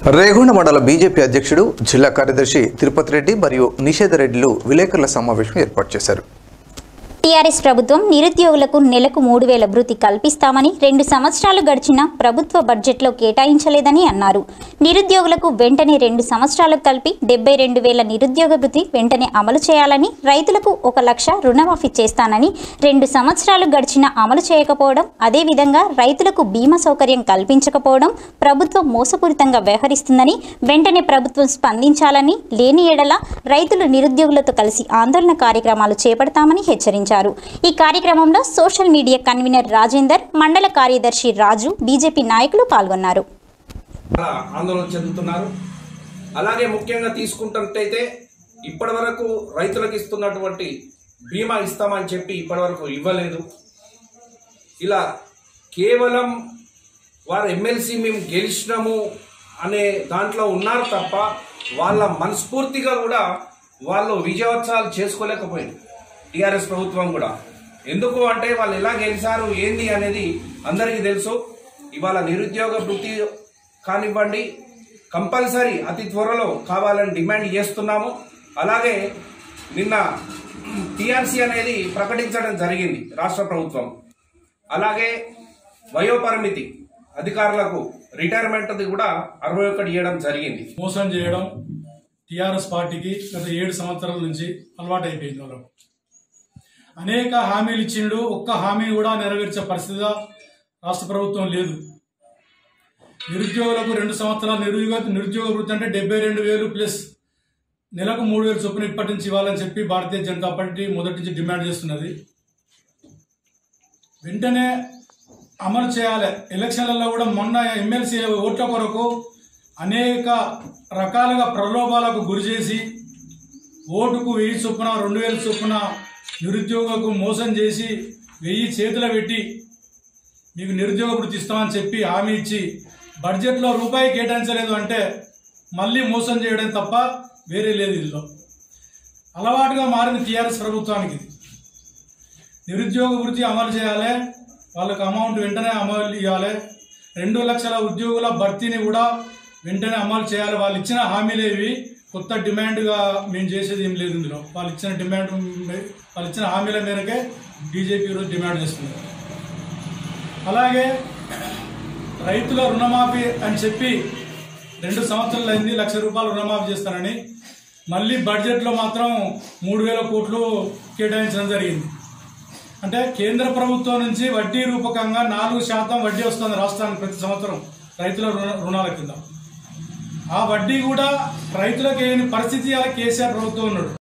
రేగొండ మండల బీజేపీ అధ్యక్షుడు జిల్లా కార్యదర్శి తిరుపతి రెడ్డి మరియు నిషేధ రెడ్డిలు విలేకరుల సమావేశం ఏర్పాటు చేశారు టీఆర్ఎస్ ప్రభుత్వం నిరుద్యోగులకు నెలకు మూడు వేల భృతి కల్పిస్తామని రెండు సంవత్సరాలు గడిచిన ప్రభుత్వ బడ్జెట్లో కేటాయించలేదని అన్నారు నిరుద్యోగులకు వెంటనే రెండు సంవత్సరాలకు కలిపి డెబ్బై రెండు వేల నిరుద్యోగ భృతి వెంటనే అమలు చేయాలని రైతులకు ఒక లక్ష రుణమాఫీ చేస్తానని రెండు సంవత్సరాలు గడిచినా అమలు చేయకపోవడం అదేవిధంగా రైతులకు బీమా సౌకర్యం కల్పించకపోవడం ప్రభుత్వం మోసపూరితంగా వ్యవహరిస్తుందని వెంటనే ప్రభుత్వం స్పందించాలని లేని ఎడల రైతులు నిరుద్యోగులతో కలిసి ఆందోళన కార్యక్రమాలు చేపడతామని హెచ్చరించారు ఈ కార్యక్రమంలో సోషల్ మీడియా కన్వీనర్ రాజేందర్ మండల కార్యదర్శి రాజు బీజేపీ నాయకులు పాల్గొన్నారు చాలా ఆందోళన చెందుతున్నారు అలాగే ముఖ్యంగా తీసుకుంటున్నట్టయితే ఇప్పటి వరకు రైతులకు ఇస్తున్నటువంటి బీమా ఇస్తామని చెప్పి ఇప్పటి వరకు ఇవ్వలేదు ఇలా కేవలం వారు ఎమ్మెల్సీ మేము గెలిచినాము అనే దాంట్లో ఉన్నారు తప్ప వాళ్ళ మనస్ఫూర్తిగా కూడా వాళ్ళు విజయోత్సవాలు చేసుకోలేకపోయింది టీఆర్ఎస్ ప్రభుత్వం కూడా ఎందుకు అంటే వాళ్ళు ఎలా గెలిచారు ఏంది అనేది అందరికీ తెలుసు ఇవాళ నిరుద్యోగ వృత్తి కానివ్వండి కంపల్సరీ అతి త్వరలో కావాలని డిమాండ్ చేస్తున్నాము అలాగే నిన్న టీఆర్సీ అనేది ప్రకటించడం జరిగింది రాష్ట్ర ప్రభుత్వం అలాగే వయోపరిమితి అధికారులకు రిటైర్మెంట్ కూడా అరవై ఒకటి ఇవ్వడం జరిగింది మోసం చేయడం టీఆర్ఎస్ పార్టీకి గత ఏడు సంవత్సరాల నుంచి అలవాటు అయిపోయింది వాళ్ళకు అనేక హామీలు ఇచ్చిండు ఒక్క హామీ కూడా నెరవేర్చే పరిస్థితిగా రాష్ట్ర ప్రభుత్వం లేదు నిరుద్యోగులకు రెండు సంవత్సరాలు నిరుద్యోగ నిరుద్యోగ వృత్తి అంటే డెబ్బై రెండు వేలు ప్లస్ నెలకు మూడు వేలు చొప్పున ఇప్పటి నుంచి ఇవ్వాలని చెప్పి భారతీయ జనతా పార్టీ మొదటి నుంచి డిమాండ్ చేస్తున్నది వెంటనే అమలు చేయాలి ఎలక్షన్లలో కూడా మొన్న ఎమ్మెల్సీ ఓట్ల కొరకు అనేక రకాలుగా ప్రలోభాలకు గురి చేసి ఓటుకు వెయ్యి చొప్పున రెండు వేల చొప్పున నిరుద్యోగకు మోసం చేసి వెయ్యి చేతుల పెట్టి మీకు నిరుద్యోగ వృత్తి ఇస్తామని చెప్పి హామీ ఇచ్చి బడ్జెట్లో రూపాయి కేటాయించలేదు అంటే మళ్ళీ మోసం చేయడం తప్ప వేరే లేదు ఇందులో అలవాటుగా మారింది టీఆర్ఎస్ ప్రభుత్వానికి ఇది. నిరుద్యోగ వృత్తి అమలు చేయాలి వాళ్ళకి అమౌంట్ వెంటనే అమలు ఇవ్వాలి రెండు లక్షల ఉద్యోగుల భర్తీని కూడా వెంటనే అమలు చేయాలి వాళ్ళు ఇచ్చిన హామీలు ఇవి కొత్త డిమాండ్గా మేము చేసేది ఏం లేదు ఇందులో వాళ్ళు ఇచ్చిన డిమాండ్ వాళ్ళు ఇచ్చిన హామీల మేరకే బీజేపీ ఈరోజు డిమాండ్ చేస్తుంది అలాగే రైతుల రుణమాఫీ అని చెప్పి రెండు సంవత్సరాలు అయింది లక్ష రూపాయలు రుణమాఫీ చేస్తానని మళ్ళీ బడ్జెట్లో మాత్రం మూడు వేల కోట్లు కేటాయించడం జరిగింది అంటే కేంద్ర ప్రభుత్వం నుంచి వడ్డీ రూపకంగా నాలుగు శాతం వడ్డీ వస్తుంది రాష్ట్రానికి ప్రతి సంవత్సరం రైతుల రుణ- రుణాల కింద ఆ వడ్డీ కూడా రైతులకు లేని పరిస్థితి అలా కేసీఆర్ ప్రభుత్వం ఉన్నాడు